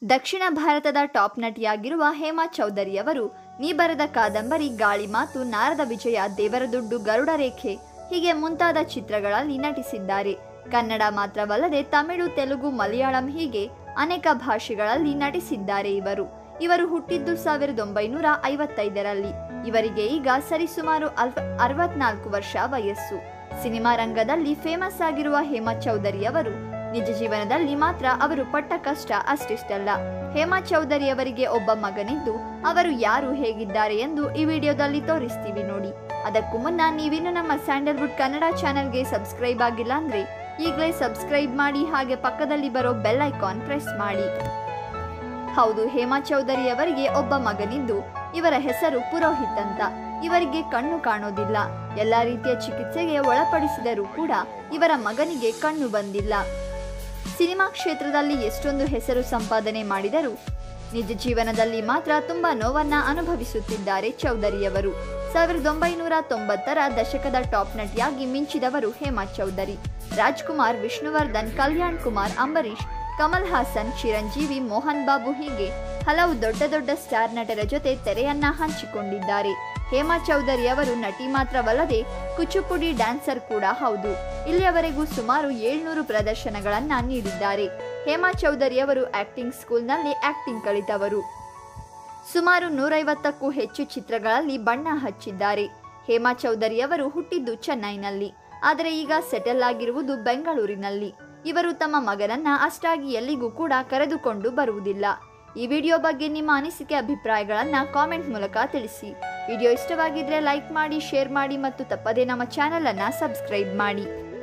ದಕ್ಷಿಣ ಭಾರತದ ಟಾಪ್ ನಟಿಯಾಗಿರುವ ಹೇಮಾ ಚೌಧರಿ ಅವರು ನೀ ಬರೆದ ಕಾದಂಬರಿ ಗಾಳಿ ಮಾತು ನಾರದ ವಿಜಯ ದೇವರ ದುಡ್ಡು ಗರುಡ ರೇಖೆ ಹೀಗೆ ಮುಂತಾದ ಚಿತ್ರಗಳಲ್ಲಿ ನಟಿಸಿದ್ದಾರೆ ಕನ್ನಡ ಮಾತ್ರವಲ್ಲದೆ ತಮಿಳು ತೆಲುಗು ಮಲಯಾಳಂ ಹೀಗೆ ಅನೇಕ ಭಾಷೆಗಳಲ್ಲಿ ನಟಿಸಿದ್ದಾರೆ ಇವರು ಇವರು ಹುಟ್ಟಿದ್ದು ಸಾವಿರದ ಒಂಬೈನೂರ ಐವತ್ತೈದರಲ್ಲಿ ಇವರಿಗೆ ಈಗ ಸರಿಸುಮಾರು ಅಲ್ವ ಅರವತ್ನಾಲ್ಕು ವರ್ಷ ವಯಸ್ಸು ಸಿನಿಮಾ ರಂಗದಲ್ಲಿ ಫೇಮಸ್ ಆಗಿರುವ ಹೇಮಾ ಚೌಧರಿ ಅವರು ನಿಜ ಜೀವನದಲ್ಲಿ ಮಾತ್ರ ಅವರು ಪಟ್ಟ ಕಷ್ಟ ಅಷ್ಟಿಷ್ಟಲ್ಲ ಹೇಮಾ ಚೌಧರಿ ಅವರಿಗೆ ಒಬ್ಬ ಮಗನಿದ್ದು ಅವರು ಯಾರು ಹೇಗಿದ್ದಾರೆ ಎಂದು ಈ ವಿಡಿಯೋದಲ್ಲಿ ತೋರಿಸ್ತೀವಿ ನೋಡಿ ಅದಕ್ಕೂ ಮುನ್ನ ನೀವಿನ್ನು ನಮ್ಮ ಸ್ಯಾಂಡಲ್ವುಡ್ ಕನ್ನಡ ಚಾನೆಲ್ಗೆ ಸಬ್ಸ್ಕ್ರೈಬ್ ಆಗಿಲ್ಲ ಅಂದ್ರೆ ಈಗಲೇ ಸಬ್ಸ್ಕ್ರೈಬ್ ಮಾಡಿ ಹಾಗೆ ಪಕ್ಕದಲ್ಲಿ ಬರೋ ಬೆಲ್ ಐಕಾನ್ ಪ್ರೆಸ್ ಮಾಡಿ ಹೌದು ಹೇಮಾ ಚೌಧರಿ ಅವರಿಗೆ ಒಬ್ಬ ಮಗನಿದ್ದು ಇವರ ಹೆಸರು ಪುರೋಹಿತ್ ಅಂತ ಇವರಿಗೆ ಕಣ್ಣು ಕಾಣೋದಿಲ್ಲ ಎಲ್ಲ ರೀತಿಯ ಚಿಕಿತ್ಸೆಗೆ ಒಳಪಡಿಸಿದರೂ ಕೂಡ ಇವರ ಮಗನಿಗೆ ಕಣ್ಣು ಬಂದಿಲ್ಲ ಸಿನಿಮಾ ಕ್ಷೇತ್ರದಲ್ಲಿ ಎಷ್ಟೊಂದು ಹೆಸರು ಸಂಪಾದನೆ ಮಾಡಿದರೂ ನಿಜ ಜೀವನದಲ್ಲಿ ಮಾತ್ರ ತುಂಬಾ ನೋವನ್ನ ಅನುಭವಿಸುತ್ತಿದ್ದಾರೆ ಚೌಧರಿಯವರು ಸಾವಿರದ ಒಂಬೈನೂರ ತೊಂಬತ್ತರ ದಶಕದ ಟಾಪ್ ನಟಿಯಾಗಿ ಮಿಂಚಿದವರು ಹೇಮಾ ಚೌಧರಿ ರಾಜ್ಕುಮಾರ್ ವಿಷ್ಣುವರ್ಧನ್ ಕಲ್ಯಾಣ್ ಕುಮಾರ್ ಅಂಬರೀಷ್ ಕಮಲ್ ಹಾಸನ್ ಚಿರಂಜೀವಿ ಮೋಹನ್ ಬಾಬು ಹೀಗೆ ಹಲವು ದೊಡ್ಡ ದೊಡ್ಡ ಸ್ಟಾರ್ ನಟರ ಜೊತೆ ತೆರೆಯನ್ನ ಹಂಚಿಕೊಂಡಿದ್ದಾರೆ ಹೇಮಾ ಚೌಧರಿ ಅವರು ನಟಿ ಮಾತ್ರವಲ್ಲದೆ ಕುಚುಪುಡಿ ಡ್ಯಾನ್ಸರ್ ಕೂಡ ಹೌದು ಇಲ್ಲಿಯವರೆಗೂ ಸುಮಾರು ಏಳ್ನೂರು ಪ್ರದರ್ಶನಗಳನ್ನ ನೀಡಿದ್ದಾರೆ ಹೇಮಾ ಚೌಧರಿ ಅವರು ಆಕ್ಟಿಂಗ್ ಸ್ಕೂಲ್ನಲ್ಲಿ ಆಕ್ಟಿಂಗ್ ಕಲಿತವರು ಸುಮಾರು ನೂರೈವತ್ತಕ್ಕೂ ಹೆಚ್ಚು ಚಿತ್ರಗಳಲ್ಲಿ ಬಣ್ಣ ಹಚ್ಚಿದ್ದಾರೆ ಹೇಮಾ ಚೌಧರಿ ಅವರು ಹುಟ್ಟಿದ್ದು ಚೆನ್ನೈನಲ್ಲಿ ಆದರೆ ಈಗ ಸೆಟಲ್ ಆಗಿರುವುದು ಬೆಂಗಳೂರಿನಲ್ಲಿ ಇವರು ತಮ್ಮ ಮಗನನ್ನ ಅಷ್ಟಾಗಿ ಎಲ್ಲಿಗೂ ಕೂಡ ಕರೆದುಕೊಂಡು ಬರುವುದಿಲ್ಲ ಈ ವಿಡಿಯೋ ಬಗ್ಗೆ ನಿಮ್ಮ ಅನಿಸಿಕೆ ಅಭಿಪ್ರಾಯಗಳನ್ನು ಕಾಮೆಂಟ್ ಮೂಲಕ ತಿಳಿಸಿ ವಿಡಿಯೋ ಇಷ್ಟವಾಗಿದ್ರೆ ಲೈಕ್ ಮಾಡಿ ಶೇರ್ ಮಾಡಿ ಮತ್ತು ತಪ್ಪದೇ ನಮ್ಮ ಚಾನಲನ್ನು ಸಬ್ಸ್ಕ್ರೈಬ್ ಮಾಡಿ